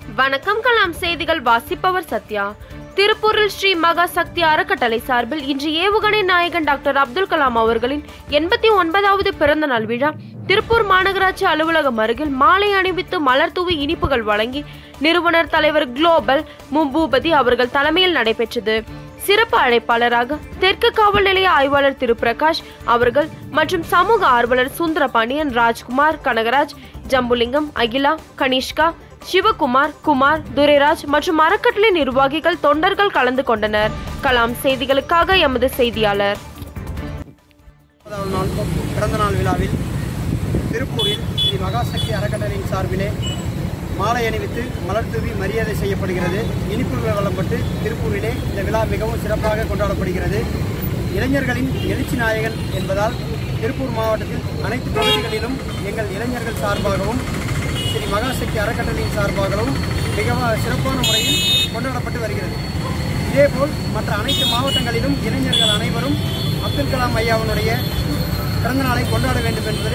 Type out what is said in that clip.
வணக்கம் கலாம் செய்திகள் வாசிப்பவர் சத்யா திருப்பூரில் ஸ்ரீ மகா சக்தி அறக்கட்டளை சார்பில் இன்று ஏவுகணை நாயகன் டாக்டர் அப்துல் கலாம் அவர்களின் எண்பத்தி ஒன்பதாவது பிறந்த நாள் விழா திருப்பூர் மாநகராட்சி அலுவலகம் அருகில் மாலை அணிவித்து மலர் தூவி இனிப்புகள் வழங்கி நிறுவனர் தலைவர் குளோபல் முபூபதி அவர்கள் தலைமையில் நடைபெற்றது சிறப்பு அழைப்பாளராக தெற்கு காவல் நிலைய ஆய்வாளர் திரு பிரகாஷ் அவர்கள் மற்றும் சமூக ஆர்வலர் சுந்தரபாண்டியன் ராஜ்குமார் கனகராஜ் ஜம்புலிங்கம் அகிலா கனிஷ்கா சிவகுமார் குமார் துரைராஜ் மற்றும் அறக்கட்டளை நிர்வாகிகள் தொண்டர்கள் கலந்து கொண்டனர் கலாம் செய்திகளுக்காக எமது செய்தியாளர் முதல் நாள் பிறந்த நாள் விழாவில் திருப்பூரில் ஸ்ரீ மகாசக்தி அறக்கட்டளையின் சார்பிலே மாலை அணிவித்து மலர் தூவி மரியாதை செய்யப்படுகிறது இனிப்புகள் வழங்கப்பட்டு திருப்பூரிலே இந்த விழா மிகவும் சிறப்பாக கொண்டாடப்படுகிறது இளைஞர்களின் எழுச்சி நாயகன் என்பதால் திருப்பூர் மாவட்டத்தில் அனைத்து பகுதிகளிலும் எங்கள் இளைஞர்கள் சார்பாகவும் ஸ்ரீ மகாசக்தி அறக்கட்டளையின் சார்பாகவும் மிகவும் சிறப்பான முறையில் கொண்டாடப்பட்டு வருகிறது இதேபோல் மற்ற அனைத்து மாவட்டங்களிலும் இளைஞர்கள் அனைவரும் அப்துல் கலாம் ஐயாவினுடைய பிறந்த நாளை கொண்டாட வேண்டும் என்பது